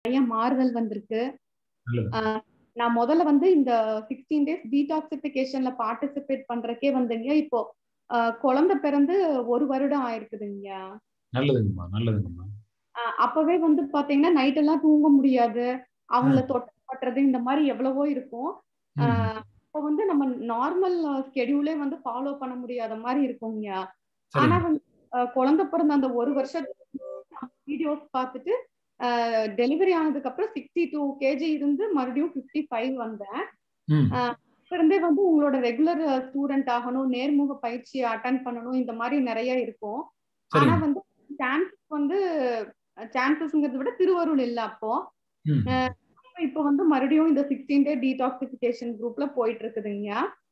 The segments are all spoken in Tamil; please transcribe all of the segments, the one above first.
நிறைய மாறுதல் வந்திருக்கு நல்லது ஆஹ் நான் முதல்ல வந்து இந்த சிக்ஸ்டீன் டேஸ் டீடாக்சிபிகேஷன்ல பார்ட்டிசிபேட் பண்றக்கே வந்துங்க இப்போ ஆஹ் குழந்தை பிறந்து ஒரு வருடம் ஆயிருக்குதுங்க நல்லதுங்கம்மா நல்லதுங்கம்மா ஆஹ் அப்பவே வந்து பாத்தீங்கன்னா நைட் எல்லாம் தூங்க முடியாது அவங்கள தொட்டு பட்டுறது இந்த மாதிரி எவ்வளவோ இருக்கும் ம், ஆஹ் அப்ப வந்து நம்ம நார்மல் ஸ்கெடியூலே வந்து ஃபாலோ பண்ண முடியாத மாதிரி இருக்குங்க ஆனா சரிங்க வந்து ஆஹ் குழந்தை பிறந்த அந்த ஒரு வருஷம் வீடியோஸ் பார்த்துட்டு டெலிவரி ஆனதுக்கு அப்புறம் சிக்ஸ்டி டூ கேஜி இருந்து மறுபடியும் ஃபிஃப்டி ஃபைவ் வந்தேன் ம் அப்ப இருந்தே வந்து உங்களோட ரெகுலர் ஸ்டூடெண்ட் ஆகணும் நேர்முக பயிற்சி அட்டன் பண்ணணும் இந்த மாதிரி நிறைய இருக்கும் ஆனா சரிங்க வந்து சான்சஸ் வந்து சான்சஸ்ங்கிறத விட திருவருள் இல்ல அப்போ ம் இப்போ வந்து மறுபடியும் இந்த சிக்ஸ்டீன் டே டீடாக்சிபிகேஷன் குரூப்ல போயிட்டு இருக்குதுங்க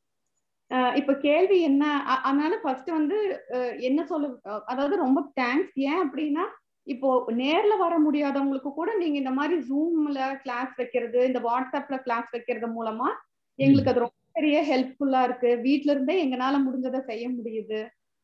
அஹ் இப்ப கேள்வி என்ன அ- அதனால ஃபர்ஸ்ட் வந்து அஹ் என்ன சொல்ல அஹ் அதாவது ரொம்ப தேங்க்ஸ் ஏன் அப்படின்னா இப்போ நேர்ல வர முடியாதவங்களுக்கு கூட நீங்க இந்த மாதிரி ஜூம்ல கிளாஸ் வைக்கிறது இந்த வாட்ஸ்அப்ல கிளாஸ் வைக்கிறது மூலமா எங்களுக்கு அது ரொம்ப பெரிய ஹெல்ப்ஃபுல்லா இருக்கு வீட்ல இருந்தே எங்கனால முடிஞ்சதை செய்ய முடியுது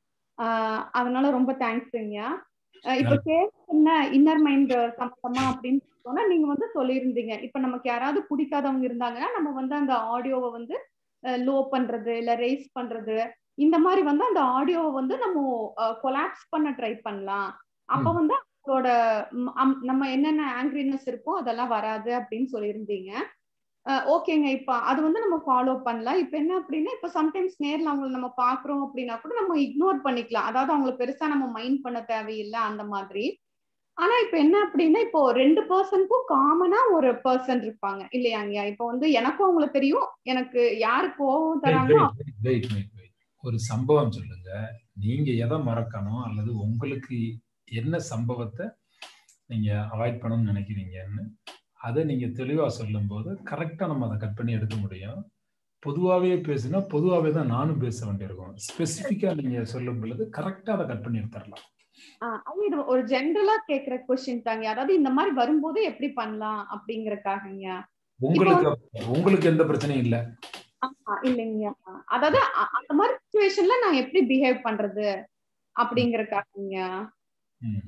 ஆஹ் அதனால ரொம்ப தேங்க்ஸுங்க இப்ப கேள்வி என்ன இன்னர் மைண்ட் சம்பந்தமா அப்படின்னு சொன்னா நீங்க வந்து சொல்லியிருந்தீங்க இப்ப நமக்கு யாராவது பிடிக்காதவங்க இருந்தாங்கன்னா நம்ம வந்து அந்த ஆடியோவை வந்து லோ பண்றது இல்ல ரேஸ் பண்றது இந்த மாதிரி வந்து அந்த ஆடியோவை வந்து நம்ம கொலாப்ஸ் பண்ண ட்ரை பண்ணலாம் அப்ப ம். வந்து அவங்களோட ம், அம்- நம்ம என்னென்ன ஆங்கிரினஸ் இருக்கோ அதெல்லாம் வராது அப்படின்னு சொல்லியிருந்தீங்க ஓகேங்க இப்ப அது வந்து நம்ம ஃபாலோ பண்ணலாம் இப்ப என்ன அப்படின்னா இப்ப சம்டைம்ஸ் நேர்ல அவங்களை நம்ம பாக்குறோம் அப்படின்னா கூட நம்ம இக்னோர் பண்ணிக்கலாம் அதாவது அவங்களை பெருசா நம்ம மைண்ட் பண்ண தேவையில்லை அந்த மாதிரி ஆனா இப்ப என்ன அப்படின்னா இப்போ ரெண்டு பர்சனுக்கும் காமனா ஒரு பர்சன் இருப்பாங்க இல்லையாங்கய்யா இப்போ வந்து எனக்கும் அவங்கள தெரியும் எனக்கு யாரு கோவம் தராங்களோ வெயிட் வெயிட் வெயிட் ஒரு சம்பவம் சொல்லுங்க நீங்க எதை மறக்கணும் அல்லது உங்களுக்கு என்ன சம்பவத்தை நீங்க அவாய்ட் பண்ணணும்னு நினைக்கிறீங்கன்னு அதை நீங்க தெளிவா சொல்லும்போது கரெக்டா நம்ம அதை கட் பண்ணி எடுக்க முடியும் பொதுவாகவே பேசுனா பொதுவாகவே தான் நானும் பேச வேண்டியிருக்கும் ஸ்பெசிஃபிக்கா நீங்க சொல்லும் பொழுது கரெக்டா அதை கட் பண்ணி எடுத்துடலாம் ஆஹ் அது இது ஒரு ஜென்ரலா கேக்குற கொஸ்டின் தாங்க அதாவது இந்த மாதிரி வரும்போது எப்படி பண்ணலாம் அப்படிங்கறக்காகங்க உங்களுக்கு உங்களுக்கு எந்த பிரச்சனையும் இல்லை ஆமா இல்லைங்க அதாவது அ- அந்த மாதிரி சுச்சுவேஷன்ல நான் எப்படி பிஹேவ் பண்றது அப்படிங்கறக்காகங்க ம்.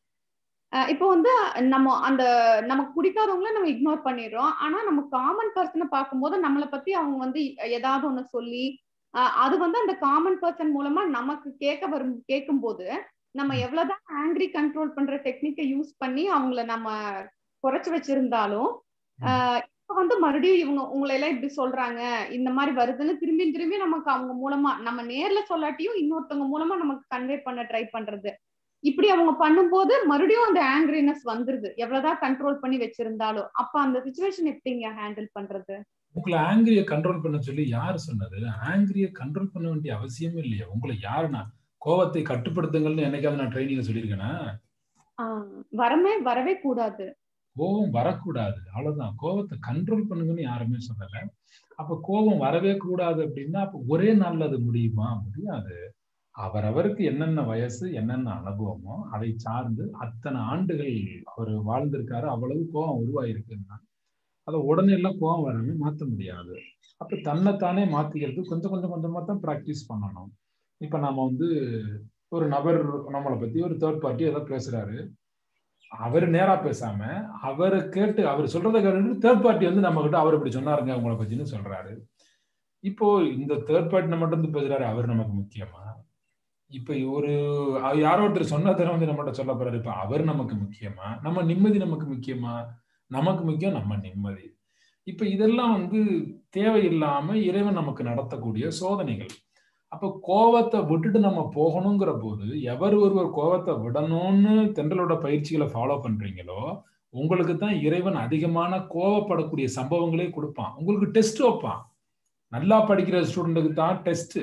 அஹ் இப்போ வந்து நம்ம அந்த நமக்கு பிடிக்காதவங்கள நம்ம இக்னோர் பண்ணிடுறோம் ஆனா நம்ம காமன் பர்சனை பார்க்கும்போது நம்மளை பத்தி அவங்க வந்து ஏதாவது ஒண்ணு சொல்லி அஹ் அது வந்து அந்த காமன் பர்சன் மூலமா நமக்கு கேட்க வரும் கேட்கும்போது நம்ம எவ்வளவுதான் ஆங்கிரி கண்ட்ரோல் பண்ற டெக்னிக்கை யூஸ் பண்ணி அவங்கள நம்ம குறைச்சு வச்சிருந்தாலும் அஹ் இப்ப வந்து மறுபடியும் இவங்க உங்களை எல்லாம் இப்படி சொல்றாங்க இந்த மாதிரி வருதுன்னு திரும்பி திரும்பி நமக்கு அவங்க மூலமா நம்ம நேர்ல சொல்லாட்டியும் இன்னொருத்தவங்க மூலமா நமக்கு கன்வே பண்ண ட்ரை பண்றது இப்படி அவங்க பண்ணும்போது மறுபடியும் அந்த ஆங்கிரினஸ் வந்துருது எவ்வளவுதான் கண்ட்ரோல் பண்ணி வச்சிருந்தாலும் அப்ப அந்த சுச்சுவேஷன் எப்படிங்க ஹேண்டில் பண்றது உங்களை ஆங்கிரிய கண்ட்ரோல் பண்ண சொல்லி யார் சொன்னது ஆங்கிரிய கண்ட்ரோல் பண்ண வேண்டிய அவசியமே இல்லையா உங்களை யாருன்னா கோவத்தை கட்டுப்படுத்துங்கள்னு என்னைக்காவது நான் ட்ரைனிங் சொல்லியிருக்கேனா ஆஹ் வரமே வரவே கூடாது கோபம் வரக்கூடாது அவ்வளவுதான் கோபத்தை கண்ட்ரோல் பண்ணுங்கன்னு யாருமே சொல்லல அப்ப கோபம் வரவே கூடாது அப்படின்னா அப்ப ஒரே நாள்ல அது முடியுமா முடியாது அவரவருக்கு என்னென்ன வயசு என்னென்ன அனுபவமோ அதை சார்ந்து அத்தனை ஆண்டுகள் அவர் வாழ்ந்திருக்காரு அவ்வளவு கோபம் உருவாயிருக்குன்னா அதை உடனே எல்லாம் கோபம் வராம மாத்த முடியாது அப்ப தன்னைத்தானே மாத்திக்கிறது கொஞ்சம் கொஞ்சம் கொஞ்சமா தான் ப்ராக்டிஸ் பண்ணணும் இப்ப நாம வந்து ஒரு நபர் நம்மளை பத்தி ஒரு தேர்ட் பார்ட்டி ஏதோ பேசுறாரு அவர் நேரா பேசாம அவரை கேட்டு அவர் சொல்றதை கேட்டு தேர்ட் பார்ட்டி வந்து நம்ம கிட்ட அவர் இப்படி சொன்னாருங்க உங்களை பத்தின்னு சொல்றாரு இப்போ இந்த தேர்ட் பார்ட்டி நம்ம மட்டும் பேசுறாரு அவர் நமக்கு முக்கியமா இப்ப ஒரு யாரோ ஒருத்தர் சொன்னதை வந்து நம்மகிட்ட சொல்ல போறாரு இப்ப அவர் நமக்கு முக்கியமா நம்ம நிம்மதி நமக்கு முக்கியமா நமக்கு முக்கியம் நம்ம நிம்மதி இப்ப இதெல்லாம் வந்து தேவையில்லாம இறைவன் நமக்கு நடத்தக்கூடிய சோதனைகள் அப்ப கோவத்தை விட்டுட்டு நம்ம போகணுங்கிற போது எவர் ஒருவர் கோவத்தை விடணும்னு தென்றலோட பயிற்சிகளை ஃபாலோ பண்றீங்களோ உங்களுக்கு தான் இறைவன் அதிகமான கோவப்படக்கூடிய சம்பவங்களே கொடுப்பான் உங்களுக்கு டெஸ்ட் வைப்பான் நல்லா படிக்கிற ஸ்டூடெண்ட்டுக்கு தான் டெஸ்ட்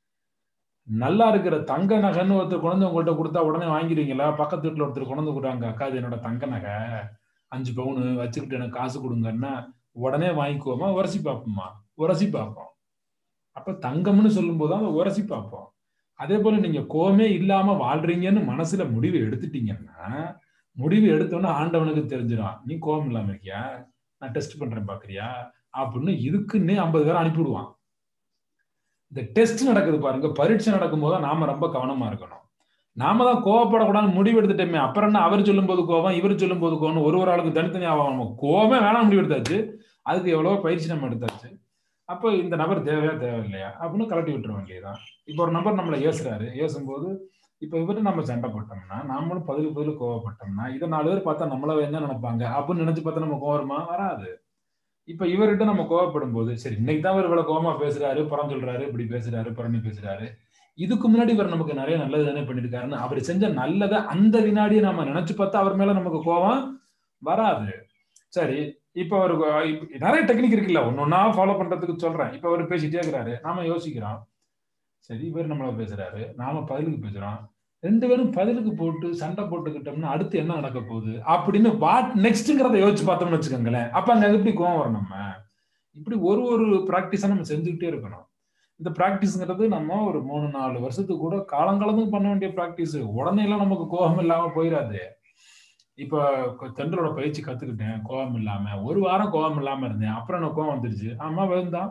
நல்லா இருக்கிற தங்க நகைன்னு ஒருத்தர் குழந்தை உங்கள்கிட்ட கொடுத்தா உடனே வாங்கிடுவீங்களா பக்கத்து வீட்டுல ஒருத்தர் குழந்தை கொடுறாங்க அக்கா இது என்னோட தங்க நகை அஞ்சு பவுனு வச்சுக்கிட்டு எனக்கு காசு கொடுங்கன்னா உடனே வாங்கிக்குவோமா உரசி பார்ப்போமா உரசி பார்ப்போம் அப்ப தங்கம்னு சொல்லும் போது அதை உரசி பார்ப்போம் அதே போல நீங்க கோவமே இல்லாம வாழ்றீங்கன்னு மனசுல முடிவு எடுத்துட்டீங்கன்னா முடிவு எடுத்தோன்னா ஆண்டவனுக்கு தெரிஞ்சிடும் நீ கோவம் இல்லாம இருக்கியா நான் டெஸ்ட் பண்றேன் பாக்குறியா அப்படின்னு இதுக்குன்னே ஐம்பது பேர் அனுப்பிவிடுவான் இந்த டெஸ்ட் நடக்குது பாருங்க பரீட்சை நடக்கும் போது நாம ரொம்ப கவனமா இருக்கணும் நாம தான் கோவப்படக்கூடாதுன்னு முடிவு எடுத்துட்டோமே அப்புறம் என்ன அவர் சொல்லும் போது கோவம் இவர் சொல்லும் போது கோவம் ஒரு ஒரு ஆளுக்கு தனித்தனியாக நம்ம கோவமே வேணாம் முடிவு எடுத்தாச்சு அதுக்கு எவ்வளவோ பயிற்சி நம்ம எடுத்தாச்சு அப்போ இந்த நபர் தேவையா தேவையில்லையா அப்படின்னு கலட்டி விட்டுற வேண்டியதுதான் இப்போ ஒரு நபர் நம்மளை ஏசுறாரு ஏசும்போது இப்போ இவர்கிட்ட நம்ம சண்டை போட்டோம்னா நாமளும் பதில் பதில் கோவப்பட்டோம்னா இதை நாலு பேர் பார்த்தா நம்மள என்ன நினைப்பாங்க அப்படின்னு நினைச்சு பார்த்தா நம்ம கோவமா வராது இப்ப இவர்கிட்ட நம்ம கோவப்படும் போது சரி இன்னைக்கு தான் இவர் இவ்வளவு கோவமா பேசுறாரு புறம் சொல்றாரு இப்படி பேசுறாரு புறணி பேசுறாரு இதுக்கு முன்னாடி இவர் நமக்கு நிறைய நல்லது தானே பண்ணிருக்காருன்னு அவர் செஞ்ச நல்லதை அந்த வினாடியை நம்ம நினைச்சு பார்த்தா அவர் மேல நமக்கு கோவம் வராது சரி இப்ப அவர் நிறைய டெக்னிக் இருக்குல்ல ஒன்னொன்னா ஃபாலோ பண்றதுக்கு சொல்றேன் இப்ப அவர் பேசிட்டே இருக்கிறாரு நாம யோசிக்கிறோம் சரி இவர் நம்மள பேசுறாரு நாம பதிலுக்கு பேசுறோம் ரெண்டு பேரும் பதிலுக்கு போட்டு சண்டை போட்டுக்கிட்டோம்னா அடுத்து என்ன நடக்க போகுது அப்படின்னு வாட் நெக்ஸ்ட்ங்கிறத யோசிச்சு பார்த்தோம்னு வச்சுக்கோங்களேன் அப்ப அங்க எப்படி கோவம் வரும் நம்ம இப்படி ஒரு ஒரு ப்ராக்டிஸா நம்ம செஞ்சுக்கிட்டே இருக்கணும் இந்த ப்ராக்டிஸ்ங்கிறது நம்ம ஒரு மூணு நாலு வருஷத்துக்கு கூட காலங்காலமும் பண்ண வேண்டிய ப்ராக்டிஸ் உடனே எல்லாம் நமக்கு கோபம் இல்லாம போயிடாது இப்ப தென்றலோட பயிற்சி கத்துக்கிட்டேன் கோபம் இல்லாம ஒரு வாரம் கோபம் இல்லாம இருந்தேன் அப்புறம் எனக்கு கோபம் வந்துருச்சு ஆமா வருந்தான்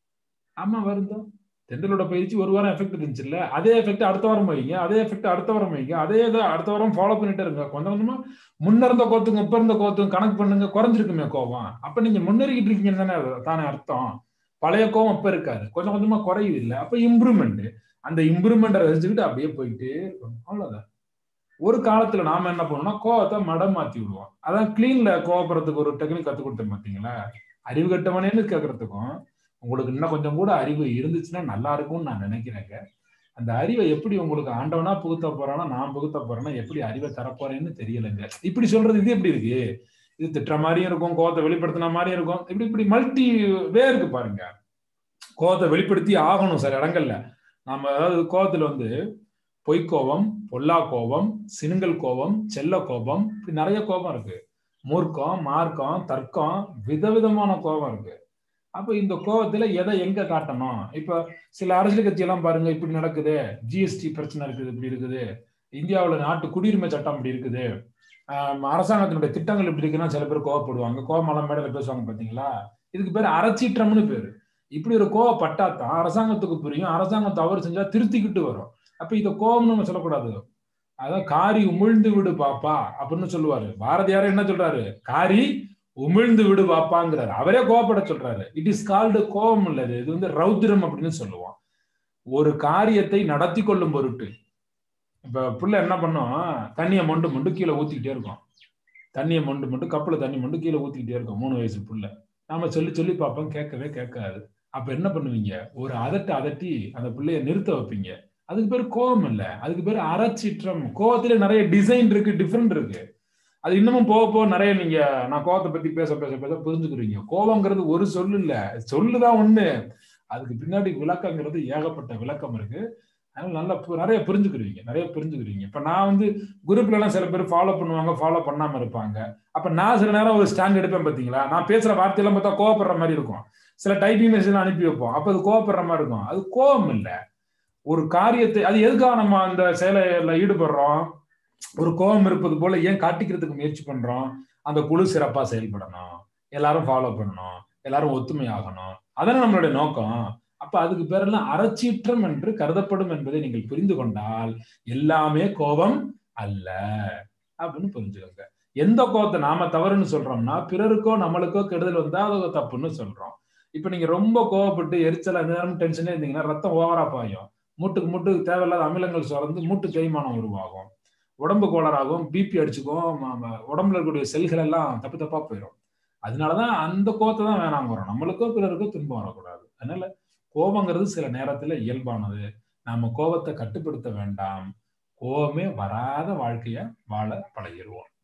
ஆமா வருந்தான் தென்றலோட பயிற்சி ஒரு வாரம் எஃபெக்ட் இருந்துச்சு இல்ல அதே எஃபெக்ட் அடுத்த வாரம் வைங்க அதே எஃபெக்ட் அடுத்த வாரம் வைங்க அதே இதை அடுத்த வாரம் ஃபாலோ பண்ணிட்டே இருங்க கொஞ்சம் கொஞ்சமா முன்ன இருந்த கோத்துங்க இப்ப இருந்த கோத்துங்க கணக்கு பண்ணுங்க குறைஞ்சிருக்குமே கோவம் அப்ப நீங்க முன்னேறிக்கிட்டு இருக்கீங்கன்னு தானே தானே அர்த்தம் பழைய கோவம் இப்ப இருக்காது கொஞ்சம் கொஞ்சமா குறையுது இல்லை அப்ப இம்ப்ரூவ்மெண்ட் அந்த இம்ப்ரூவ்மெண்ட்டை ரசிச்சுக்கிட்டு அப்படியே போயிட்டே இருக்கணும் அவ்வளவுதான் ஒரு காலத்துல நாம என்ன பண்ணோம்னா கோவத்தை மடம் மாத்தி விடுவோம் அதான் கிளீன்ல கோவப்படுறதுக்கு ஒரு டெக்னிக் கத்து கொடுத்தேன் பாத்தீங்களா அறிவு கட்டவனேன்னு கேட்கறதுக்கும் உங்களுக்கு இன்னும் கொஞ்சம் கூட அறிவு இருந்துச்சுன்னா நல்லா இருக்கும்னு நான் நினைக்கிறேங்க அந்த அறிவை எப்படி உங்களுக்கு ஆண்டவனா புகுத்த போறானா நான் புகுத்த போறேன்னா எப்படி அறிவை தரப்போறேன்னு தெரியலைங்க இப்படி சொல்றது இது எப்படி இருக்கு இது திட்டுற மாதிரியும் இருக்கும் கோவத்தை வெளிப்படுத்தின மாதிரியும் இருக்கும் இப்படி இப்படி மல்டி வே இருக்கு பாருங்க கோவத்தை வெளிப்படுத்தி ஆகணும் சில இடங்கள்ல நாம அதாவது கோவத்துல வந்து பொய்க்கோபம் பொல்லா கோபம் சினுங்கல் கோபம் செல்ல கோபம் இப்படி நிறைய கோபம் இருக்கு மூர்க்கம் மார்க்கம் தர்க்கம் விதவிதமான கோபம் இருக்கு அப்ப இந்த கோபத்துல எதை எங்க காட்டணும் இப்ப சில அரசியல் கட்சி எல்லாம் பாருங்க இப்படி நடக்குது ஜிஎஸ்டி பிரச்சனை இருக்குது இப்படி இருக்குது இந்தியாவுல நாட்டு குடியுரிமை சட்டம் இப்படி இருக்குது அரசாங்கத்தினுடைய திட்டங்கள் இப்படி இருக்குன்னா சில பேர் கோவப்படுவாங்க கோவமெல்லாம் மேடையில பேசுவாங்க பாத்தீங்களா இதுக்கு பேர் அறச்சீற்றம்னு பேரு இப்படி ஒரு கோவப்பட்டா தான் அரசாங்கத்துக்கு புரியும் அரசாங்கம் தவறு செஞ்சா திருத்திக்கிட்டு வரும் அப்ப இத கோபம் நம்ம சொல்லக்கூடாது அதான் காரி உமிழ்ந்து விடு பாப்பா அப்படின்னு சொல்லுவாரு பாரதியாரே என்ன சொல்றாரு காரி உமிழ்ந்து விடு பாப்பாங்கிறாரு அவரே கோவப்பட சொல்றாரு இட் இஸ் கால்டு கோபம் இல்லது இது வந்து ரௌத்ரம் அப்படின்னு சொல்லுவோம் ஒரு காரியத்தை நடத்தி கொள்ளும் பொருட்டு இப்ப புள்ள என்ன பண்ணும் தண்ணியை மொண்டு மொண்டு கீழே ஊத்திக்கிட்டே இருக்கும் தண்ணியை மொண்டு மொண்டு கப்புல தண்ணி மொண்டு கீழே ஊத்திக்கிட்டே இருக்கும் மூணு வயசு புள்ள நாம சொல்லி சொல்லி பார்ப்போம் கேட்கவே கேட்காது அப்ப என்ன பண்ணுவீங்க ஒரு அதட்டு அதட்டி அந்த பிள்ளைய நிறுத்த வைப்பீங்க அதுக்கு பேர் கோபம் இல்ல அதுக்கு பேர் அறச்சீற்றம் கோவத்துல நிறைய டிசைன் இருக்கு டிஃப்ரெண்ட் இருக்கு அது இன்னமும் போக போக நிறைய நீங்க நான் கோவத்தை பத்தி பேச பேச பேச புரிஞ்சுக்கிறீங்க கோபங்கிறது ஒரு சொல்லு இல்ல சொல்லுதான் ஒண்ணு அதுக்கு பின்னாடி விளக்கங்கிறது ஏகப்பட்ட விளக்கம் இருக்கு அதனால நல்லா நிறைய புரிஞ்சுக்கிறீங்க நிறைய புரிஞ்சுக்கிறீங்க இப்ப நான் வந்து குரூப்ல எல்லாம் சில பேர் ஃபாலோ பண்ணுவாங்க ஃபாலோ பண்ணாம இருப்பாங்க அப்ப நான் சில நேரம் ஒரு ஸ்டாண்ட் எடுப்பேன் பாத்தீங்களா நான் பேசுற வார்த்தையெல்லாம் பார்த்தா கோவப்படுற மாதிரி இருக்கும் சில டைப்பிங் மெசேஜ் அனுப்பி வைப்போம் அப்ப அது கோவப்படுற மாதிரி இருக்கும் அது கோபம் இல்லை ஒரு காரியத்தை அது எதுக்காக நம்ம அந்த செயல ஈடுபடுறோம் ஒரு கோபம் இருப்பது போல ஏன் காட்டிக்கிறதுக்கு முயற்சி பண்றோம் அந்த குழு சிறப்பா செயல்படணும் எல்லாரும் ஃபாலோ பண்ணணும் எல்லாரும் ஒத்துமை ஆகணும் அதான நம்மளுடைய நோக்கம் அப்ப அதுக்கு பேரெல்லாம் அறச்சீற்றம் என்று கருதப்படும் என்பதை நீங்கள் புரிந்து கொண்டால் எல்லாமே கோபம் அல்ல அப்படின்னு புரிஞ்சுக்கோங்க எந்த கோபத்தை நாம தவறுன்னு சொல்றோம்னா பிறருக்கோ நம்மளுக்கோ கெடுதல் வந்தா அது தப்புன்னு சொல்றோம் இப்ப நீங்க ரொம்ப கோவப்பட்டு எரிச்சல் அந்த நேரம் டென்ஷனே இருந்தீங்கன்னா ரத்தம் ஓவரா பாயும் மூட்டுக்கு மூட்டு தேவையில்லாத அமிலங்கள் சுரந்து மூட்டு தேய்மானம் உருவாகும் உடம்பு கோளாறாகும் பிபி அடிச்சுக்கும் உடம்புல இருக்கக்கூடிய செல்கள் எல்லாம் தப்பு தப்பா போயிடும் அதனாலதான் அந்த கோவத்தை தான் வேணாங்க வரும் நம்மளுக்கோ பிறருக்கோ துன்பம் வரக்கூடாது அதனால கோபங்கிறது சில நேரத்துல இயல்பானது நாம கோபத்தை கட்டுப்படுத்த வேண்டாம் கோபமே வராத வாழ்க்கைய வாழ பழகிடுவோம்